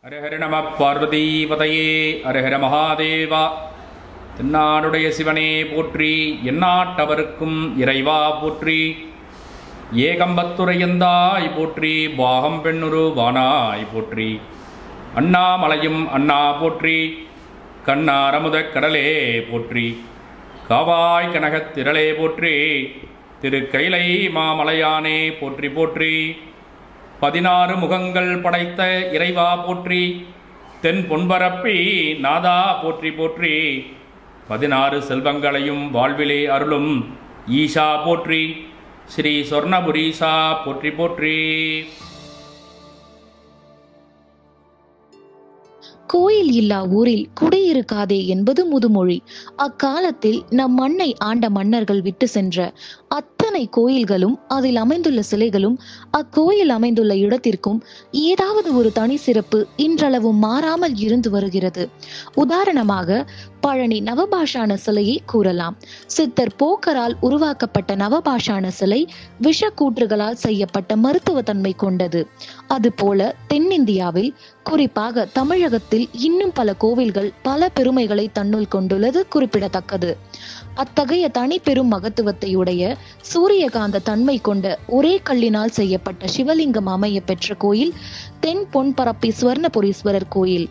ஹரஹர நம பார்வதீபதையே ஹரஹர மகாதேவா தென்னாடுடைய சிவனே போற்றி எந்நாட்டவருக்கும் இறைவா போற்றி ஏகம்பத்துரையந்தாய் போற்றி பாகம் பெண்ணுரு வானாய் போற்றி அண்ணாமலையும் அண்ணா போற்றி கண்ணாரமுதக் கடலே போற்றி காவாய் கனகத் திரளே போற்றி திரு கைலை மாமலையானே போற்றி போற்றி பதினாறு முகங்கள் படைத்த இறைவா போற்றி தென் பொன்பரப்பி நாதா போற்றி போற்றி பதினாறு செல்வங்களையும் வாழ்விலே அருளும் ஈஷா போற்றி ஸ்ரீ சொர்ணபுரீஷா போற்றி போற்றி கோயில் இல்லா ஊரில் குடியிருக்காதே என்பது முதுமொழி அக்காலத்தில் நம் மண்ணை ஆண்ட மன்னர்கள் விட்டு சென்ற அத்தனை கோயில்களும் அதில் அமைந்துள்ள சிலைகளும் அக்கோயில் அமைந்துள்ள இடத்திற்கும் ஏதாவது ஒரு தனி சிறப்பு இன்றளவும் மாறாமல் இருந்து வருகிறது உதாரணமாக பழனி நவபாஷான சிலையை கூறலாம் சித்தர் போக்கரால் உருவாக்கப்பட்ட நவபாஷான சிலை விஷக்கூற்றுகளால் செய்யப்பட்ட மருத்துவ தன்மை கொண்டது அதுபோல தென்னிந்தியாவில் குறிப்பாக தமிழகத்தில் இன்னும் பல கோவில்கள் பல பெருமைகளை தன்னுள் கொண்டுள்ளது குறிப்பிடத்தக்கது அத்தகைய தனி பெரும் மகத்துவத்தையுடைய சூரியகாந்த தன்மை கொண்ட ஒரே கல்லினால் செய்யப்பட்ட சிவலிங்கம் அமைய பெற்ற கோயில் தென் பொன்பரப்பி சுவர்ணபுரீஸ்வரர் கோயில்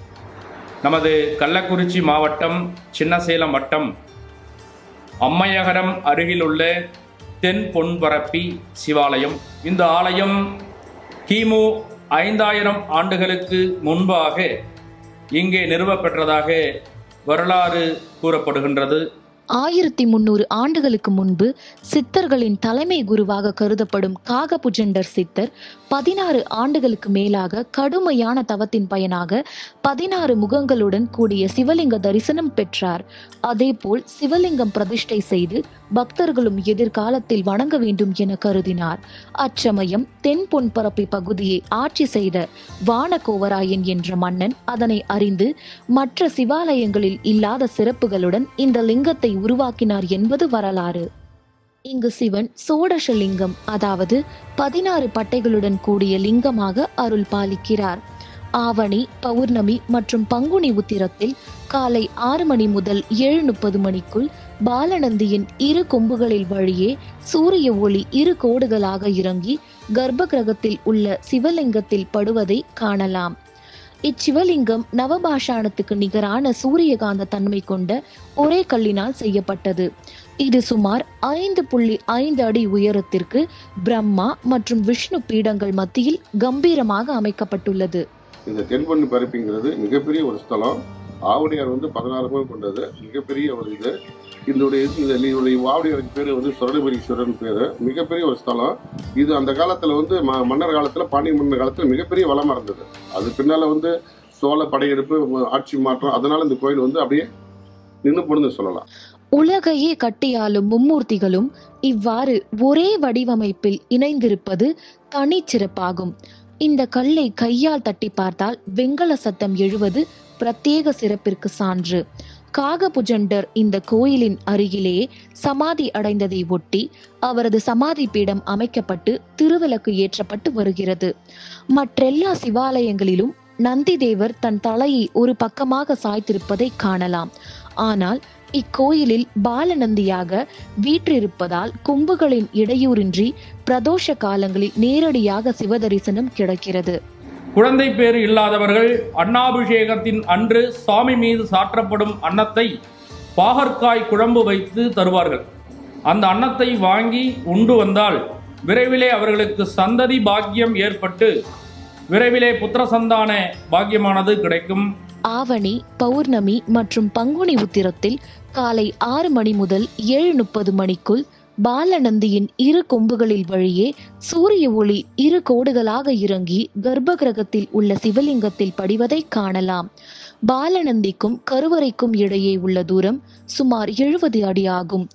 நமது கள்ளக்குறிச்சி மாவட்டம் சின்னசேலம் வட்டம் அம்மையகரம் அருகிலுள்ள தென் பொன்பரப்பி சிவாலயம் இந்த ஆலயம் கிமு ஐந்தாயிரம் ஆண்டுகளுக்கு முன்பாக இங்கே நிறுவப்பெற்றதாக வரலாறு கூறப்படுகின்றது ஆயிரத்தி முன்னூறு ஆண்டுகளுக்கு முன்பு சித்தர்களின் தலைமை குருவாக கருதப்படும் காகபுஜண்டர் சித்தர் பதினாறு ஆண்டுகளுக்கு மேலாக கடுமையான தவத்தின் பயனாக பதினாறு முகங்களுடன் கூடிய சிவலிங்க தரிசனம் பெற்றார் அதேபோல் சிவலிங்கம் பிரதிஷ்டை செய்து பக்தர்களும் எதிர்காலத்தில் வணங்க வேண்டும் என கருதினார் அச்சமயம் தென் பொன்பரப்பி பகுதியை ஆட்சி செய்த வானகோவராயன் என்ற மன்னன் அதனை அறிந்து மற்ற சிவாலயங்களில் இல்லாத சிறப்புகளுடன் இந்த லிங்கத்தை உருவாக்கினார் என்பது வரலாறு இங்கு சிவன் சோடச லிங்கம் அதாவது பதினாறு பட்டைகளுடன் கூடிய லிங்கமாக அருள் பாலிக்கிறார் ஆவணி பௌர்ணமி மற்றும் பங்குனி உத்திரத்தில் காலை ஆறு மணி முதல் ஏழு முப்பது மணிக்குள் பாலநந்தியின் இரு கொம்புகளில் வழியே சூரிய ஒளி இரு கோடுகளாக இறங்கி கர்ப்ப கிரகத்தில் உள்ள சிவலிங்கத்தில் படுவதை காணலாம் இச்சிவலிங்கம் நவபாஷாணத்துக்கு நிகரான சூரியகாந்த தன்மை கொண்ட ஒரே கல்லினால் செய்யப்பட்டது இது சுமார் ஐந்து புள்ளி ஐந்து அடி உயரத்திற்கு பிரம்மா மற்றும் விஷ்ணு பீடங்கள் மத்தியில் கம்பீரமாக அமைக்கப்பட்டுள்ளது இந்த தென்பண்ணு பரப்பிங்கிறது மிகப்பெரிய ஒரு ஸ்தலம் ஆவடியார் வந்து பதினாறு பேர் கொண்டது மிகப்பெரிய ஒரு இது இதனுடைய இந்த இதனுடைய ஆவடியாருக்கு பேர் வந்து சுரணிபுரீஸ்வரன் பேர் மிகப்பெரிய ஒரு ஸ்தலம் இது அந்த காலத்தில் வந்து ம மன்னர் காலத்தில் பாண்டிய மன்னர் காலத்தில் மிகப்பெரிய வளமாக இருந்தது அது பின்னால் வந்து சோழ படையெடுப்பு ம- ஆட்சி மாற்றம் அதனால இந்த கோயில் வந்து அப்படியே நின்று போடுன்னு சொல்லலாம் உலகையே கட்டியாளும் மும்மூர்த்திகளும் இவ்வாறு ஒரே வடிவமைப்பில் இணைந்திருப்பது தனிச்சிறப்பாகும் இந்த கல்லை கையால் தட்டி பார்த்தால் வெங்கல சத்தம் எழுவது பிரத்யேக சிறப்பிற்கு சான்று காகபுஜண்டர் இந்த கோயிலின் அருகிலேயே சமாதி அடைந்ததை ஒட்டி அவரது சமாதி பீடம் அமைக்கப்பட்டு திருவிளக்கு ஏற்றப்பட்டு வருகிறது மற்றெல்லா சிவாலயங்களிலும் நந்திதேவர் தன் தலையை ஒரு பக்கமாக சாய்த்திருப்பதை காணலாம் ஆனால் இக்கோயிலில் பாலநந்தியாக வீற்றிருப்பதால் கொம்புகளின் இடையூறின்றி பிரதோஷ காலங்களில் நேரடியாக சிவதரிசனம் கிடைக்கிறது குழந்தை பேறு இல்லாதவர்கள் அன்னாபிஷேகத்தின் அன்று சாமி மீது சாற்றப்படும் அன்னத்தை பாகற்காய் குழம்பு வைத்து தருவார்கள் அந்த அன்னத்தை வாங்கி உண்டு வந்தால் விரைவிலே அவர்களுக்கு சந்ததி பாக்கியம் ஏற்பட்டு விரைவிலே புத்திர சந்தான பாக்கியமானது கிடைக்கும் ஆவணி பௌர்ணமி மற்றும் பங்குனி உத்திரத்தில் காலை ஆறு மணி முதல் ஏழு முப்பது மணிக்குள் பாலநந்தியின் இரு கொம்புகளில் வழியே சூரிய ஒளி இரு கோடுகளாக இறங்கி கர்ப்ப கிரகத்தில் உள்ள சிவலிங்கத்தில் படிவதை காணலாம் பாலநந்திக்கும் கருவறைக்கும் இடையே உள்ள தூரம் சுமார் எழுபது அடி ஆகும்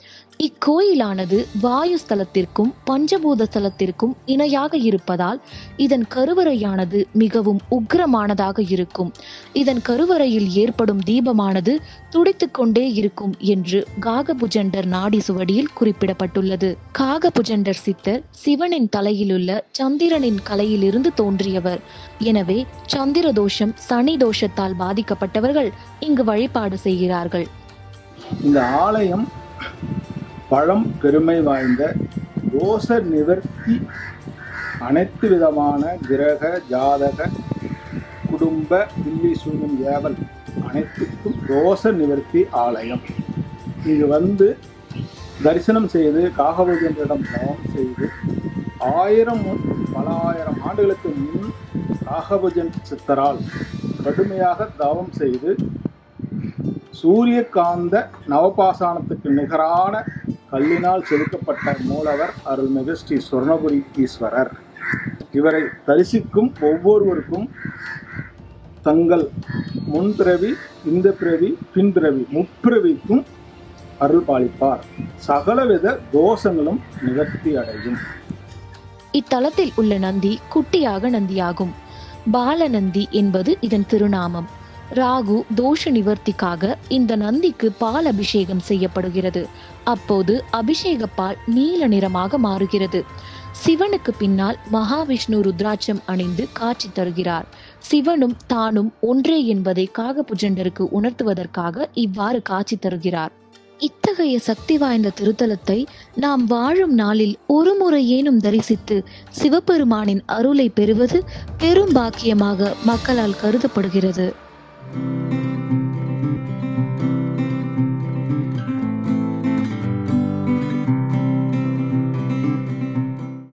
இக்கோயிலானது வாயு ஸ்தலத்திற்கும் பஞ்சபூத ஸ்தலத்திற்கும் இணையாக இருப்பதால் இதன் கருவறையானது மிகவும் உக்கிரமானதாக இருக்கும் இதன் கருவறையில் ஏற்படும் தீபமானது துடித்துக் கொண்டே இருக்கும் என்று காகபுஜண்டர் நாடி சுவடியில் குறிப்பிடப்பட்டுள்ளது காகபுஜண்டர் சித்தர் சிவனின் தலையிலுள்ள சந்திரனின் கலையிலிருந்து தோன்றியவர் எனவே சந்திர தோஷம் சனி தோஷத்தால் பாதிக்கப்பட்டவர்கள் இங்கு வழிபாடு செய்கிறார்கள் இந்த ஆலயம் பழம் பெருமை வாய்ந்த தோஷ நிவர்த்தி அனைத்து விதமான கிரக ஜாதக குடும்ப வில்லி சூழும் ஏவல் அனைத்துக்கும் தோஷ நிவர்த்தி ஆலயம் இங்கு வந்து தரிசனம் செய்து காகபூஜனிடம் தவம் செய்து ஆயிரம் முன் பல ஆயிரம் ஆண்டுகளுக்கு முன் காகபூஜன் சித்தரால் கடுமையாக தவம் செய்து சூரியகாந்த நவபாசானத்துக்கு நிகரான கல்லினால் செதுக்கப்பட்ட மூலவர் அருள்மிகு ஸ்ரீ சுவர்ணபுரி ஈஸ்வரர் இவரை தரிசிக்கும் ஒவ்வொருவருக்கும் தங்கள் முன்பிறவி இந்த பிறவி பின்பிறவி முப்பிறவிக்கும் அருள் பாலிப்பார் சகலவித தோஷங்களும் நிவர்த்தி அடையும் இத்தலத்தில் உள்ள நந்தி குட்டியாக நந்தியாகும் பாலநந்தி என்பது இதன் திருநாமம் ராகு தோஷ நிவர்த்திக்காக இந்த நந்திக்கு பால் அபிஷேகம் செய்யப்படுகிறது அப்போது அபிஷேக பால் நீல நிறமாக மாறுகிறது சிவனுக்கு பின்னால் மகாவிஷ்ணு ருத்ராட்சம் அணிந்து காட்சி தருகிறார் சிவனும் தானும் ஒன்றே என்பதை காகபுஜண்டருக்கு உணர்த்துவதற்காக இவ்வாறு காட்சி தருகிறார் இத்தகைய சக்தி வாய்ந்த திருத்தலத்தை நாம் வாழும் நாளில் ஒரு முறையேனும் தரிசித்து சிவபெருமானின் அருளை பெறுவது பெரும் பாக்கியமாக மக்களால் கருதப்படுகிறது